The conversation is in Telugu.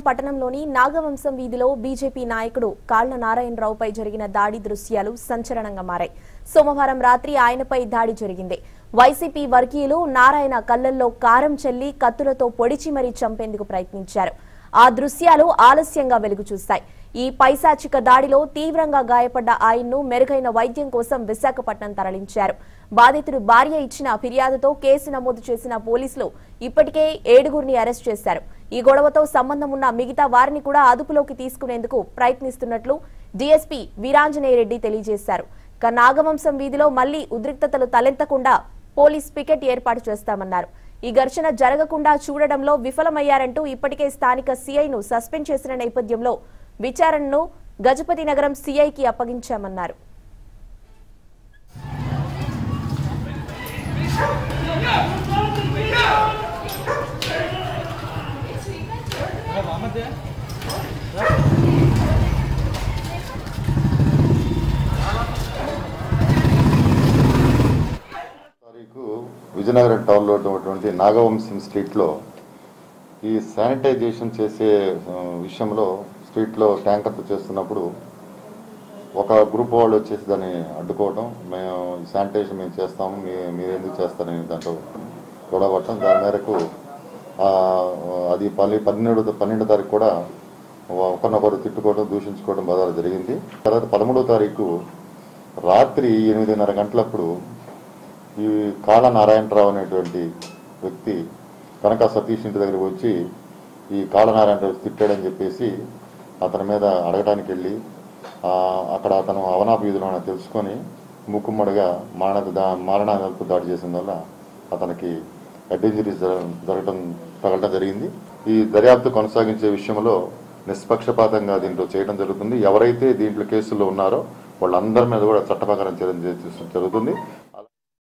పట్టణంలోని నాగవంశం వీధిలో బీజేపీ నాయకుడు కాళ్ల నారాయణరావుపై జరిగిన దాడి దృశ్యాలు సంచలనంగా మారాయి సోమవారం రాత్రి ఆయనపై దాడి జరిగింది వైసీపీ వర్గీయులు నారాయణ కళ్లల్లో కారం చెల్లి కత్తులతో పొడిచి మరీ చంపేందుకు ప్రయత్నించారు ఆ దృశ్యాలు ఆలస్యంగా వెలుగు చూస్తాయి ఈ పైశాచిక దాడిలో తీవ్రంగా గాయపడ్డ ఆయన్ను మెరుగైన వైద్యం కోసం విశాఖపట్నం తరలించారు బాధితుడు భార్య ఇచ్చిన ఫిర్యాదుతో కేసు నమోదు చేసిన పోలీసులు ఇప్పటికే ఏడుగురిని అరెస్ట్ చేశారు ఈ గొడవతో సంబంధం ఉన్న మిగతా వారిని కూడా అదుపులోకి తీసుకునేందుకు ప్రయత్నిస్తున్నట్లు డీఎస్పీ వీరాంజనేయరెడ్డి తెలియజేశారు ఇక నాగవంశం వీధిలో మళ్లీ ఉద్రిక్తతలు తలెత్తకుండా పోలీస్ పికెట్ ఏర్పాటు చేస్తామన్నారు ఈ ఘర్షణ జరగకుండా చూడడంలో విఫలమయ్యారంటూ ఇప్పటికే స్థానిక సీఐను సస్పెండ్ చేసిన నేపథ్యంలో విచారణను గజపతి నగరం సీఐకి అప్పగించామన్నారు తారీఖు విజయనగరం టౌన్లో ఉన్నటువంటి నాగవంశం స్ట్రీట్లో ఈ శానిటైజేషన్ చేసే ఆ, విషయంలో స్ట్రీట్లో ట్యాంకర్తో చేస్తున్నప్పుడు ఒక గ్రూప్ వాళ్ళు వచ్చేసి దాన్ని అడ్డుకోవడం మేము ఈ శానిటైజేషన్ మేము చేస్తాము మీ మీరు ఎందుకు చేస్తారని దాంట్లో గొడవపడటం దాని మేరకు ఆ, అది పల్లి పన్నెండు పన్నెండో తారీఖు కూడా ఒకరినొకరు తిట్టుకోవడం దూషించుకోవడం బాగా జరిగింది తర్వాత పదమూడో తారీఖు రాత్రి ఎనిమిదిన్నర గంటలప్పుడు ఈ కాళ నారాయణరావు అనేటువంటి వ్యక్తి కనక సతీష్ ఇంటి దగ్గరికి వచ్చి ఈ కాళ నారాయణరావు తిట్టాడని చెప్పేసి అతని మీద అడగడానికి వెళ్ళి ఆ, అక్కడ అతను అవనాపు వీధిలో ఉన్నది తెలుసుకొని ముక్కుమ్మడిగా మారణ దా మారణాలకు దాడి చేసిన వల్ల అతనికి హెడ్ ఇంజరీస్ జర- జరగడం తగలటం జరిగింది ఈ దర్యాప్తు కొనసాగించే విషయంలో నిష్పక్షపాతంగా దీంట్లో చేయడం జరుగుతుంది ఎవరైతే దీంట్లో కేసుల్లో ఉన్నారో వాళ్ళందరి మీద కూడా చట్టప్రకారం చర్య జరుగుతుంది